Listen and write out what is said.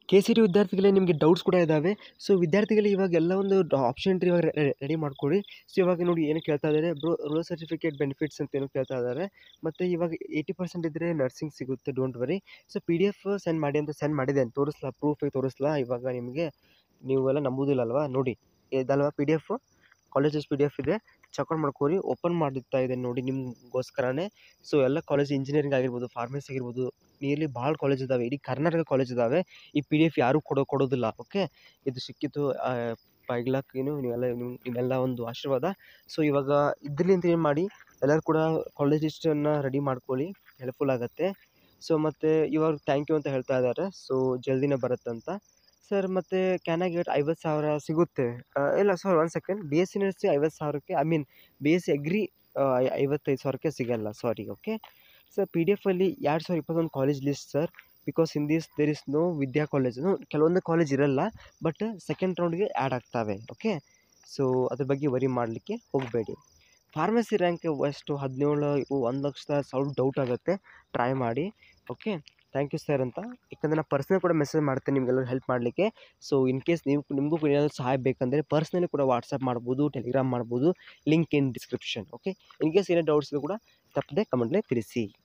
K C T ವಿದ್ಯಾರ್ಥಿಗಳೇ ನಿಮಗೆ doubts ಕೂಡ ಇದ್ದಾವೆ ಸೊ ವಿದ್ಯಾರ್ಥಿಗಳಿಗೆ ಇವಾಗ ಎಲ್ಲ ಒಂದು ಆಪ್ಷನ್ ಇವಾಗ ರೆಡಿ ಮಾಡ್ಕೊಳ್ಳಿ ಸೊ ಇವಾಗ ನೋಡಿ ಏನು ಕೇಳ್ತಾ ಇದ್ದಾರೆ ಬ್ರೋ ರೋಲ್ ಸರ್ಟಿಫಿಕೇಟ್ ಬೆನಿಫಿಟ್ಸ್ ಅಂತ ಏನು ಕೇಳ್ತಾ ಇದ್ದಾರೆ ಮತ್ತು ಇವಾಗ ಏಯ್ಟಿ ಪರ್ಸೆಂಟ್ ಇದ್ದರೆ ನರ್ಸಿಂಗ್ ಸಿಗುತ್ತೆ don't worry so P D F send ಮಾಡಿ ಅಂತ ಸೆಂಡ್ ಮಾಡಿದ್ದೇನೆ ತೋರಿಸ್ಲಾ ಪ್ರೂಫಿಗೆ ತೋರಿಸ್ಲಾ ಇವಾಗ ನಿಮಗೆ ನೀವೆಲ್ಲ ನಂಬುವುದಿಲ್ಲ ಅಲ್ವಾ ನೋಡಿ ಇದಲ್ವಾ P D F colleges P D F ಇದೆ ಚೆಕ್ಔಟ್ ಮಾಡ್ಕೊರಿ ಓಪನ್ ಮಾಡುತ್ತಾ ಇದೆ ನೋಡಿ ನಿಮಗೋಸ್ಕರನೇ ಸೊ ಎಲ್ಲ ಕಾಲೇಜ್ ಇಂಜಿನಿಯರಿಂಗ್ ಆಗಿರ್ಬೋದು ಫಾರ್ಮಸಿ ಆಗಿರ್ಬೋದು ನಿಯರ್ಲಿ ಭಾಳ ಕಾಲೇಜ್ ಇದ್ದಾವೆ ಇಡೀ ಕರ್ನಾಟಕ ಕಾಲೇಜ್ ಇದ್ದಾವೆ ಈ ಪಿ ಡಿ ಎಫ್ ಯಾರೂ ಕೊಡೋ ಕೊಡೋದಿಲ್ಲ ಓಕೆ ಇದು ಸಿಕ್ಕಿತ್ತು ಪೈಗ್ಲಾಕ್ ಏನು ನೀವೆಲ್ಲ ನಿಮ್ಮೆಲ್ಲ ಒಂದು ಆಶೀರ್ವಾದ ಸೊ ಇವಾಗ ಇದರಿಂದ ಏನು ಮಾಡಿ ಎಲ್ಲರೂ ಕೂಡ ಕಾಲೇಜ್ ಲಿಸ್ಟನ್ನು ರೆಡಿ ಮಾಡ್ಕೊಳ್ಳಿ ಹೆಲ್ಪ್ಫುಲ್ ಆಗುತ್ತೆ ಸೊ ಮತ್ತು ಇವಾಗ ಥ್ಯಾಂಕ್ ಯು ಅಂತ ಹೇಳ್ತಾ ಇದ್ದಾರೆ ಸೊ ಜಲ್ದಿನೇ ಬರುತ್ತಂತ ಸರ್ ಮತ್ತು ಕ್ಯಾನ್ ಐ ಗೆಟ್ ಐವತ್ತು ಸಾವಿರ ಸಿಗುತ್ತೆ ಇಲ್ಲ sir one second B S C ನರ್ಸಿ ಐವತ್ತು ಸಾವಿರಕ್ಕೆ I mean B S C agri ಐವತ್ತೈದು ಸಾವಿರಕ್ಕೆ ಸಿಗಲ್ಲ sorry okay sir P D ಎಫಲ್ಲಿ ಎರಡು ಸಾವಿರದ ಇಪ್ಪತ್ತೊಂದು college list sir because in this there is no Vidya college ಕೆಲವೊಂದು ಕಾಲೇಜ್ ಇರಲ್ಲ ಬಟ್ ಸೆಕೆಂಡ್ ರೌಂಡ್ಗೆ ಆ್ಯಡ್ ಆಗ್ತವೆ ಓಕೆ ಸೊ ಅದ್ರ ಬಗ್ಗೆ ವರಿ ಮಾಡಲಿಕ್ಕೆ ಹೋಗಬೇಡಿ ಫಾರ್ಮಸಿ ರ್ಯಾಂಕ್ ಎಷ್ಟು ಹದಿನೇಳು ಒಂದು ಲಕ್ಷದ ಸ್ವಲ್ಪ ಡೌಟ್ ಆಗುತ್ತೆ ಟ್ರೈ ಮಾಡಿ ಓಕೆ ಥ್ಯಾಂಕ್ ಯು ಸರ್ ಅಂತ ಯಾಕಂದರೆ ನಾನು ಪರ್ಸ್ನಲ್ ಕೂಡ ಮೆಸೇಜ್ ಮಾಡ್ತೇನೆ ನಿಮಗೆಲ್ಲರೂ ಹೆಲ್ಪ್ ಮಾಡಲಿಕ್ಕೆ ಸೊ ಇನ್ ಕೇಸ್ ನೀವು ನಿಮಗೂ ಕೂಡ ಏನಾದರೂ ಸಹಾಯ ಬೇಕಂದರೆ ಪರ್ಸ್ನಲಿ ಕೂಡ ವಾಟ್ಸಪ್ ಮಾಡ್ಬೋದು ಟೆಲಿಗ್ರಾಮ್ ಮಾಡ್ಬೋದು link in description okay in case ಏನೇ ಡೌಟ್ಸ್ ಇದ್ರೂ ಕೂಡ ತಪ್ಪದೆ ಕಮೆಂಟ್ನೇ ತಿಳಿಸಿ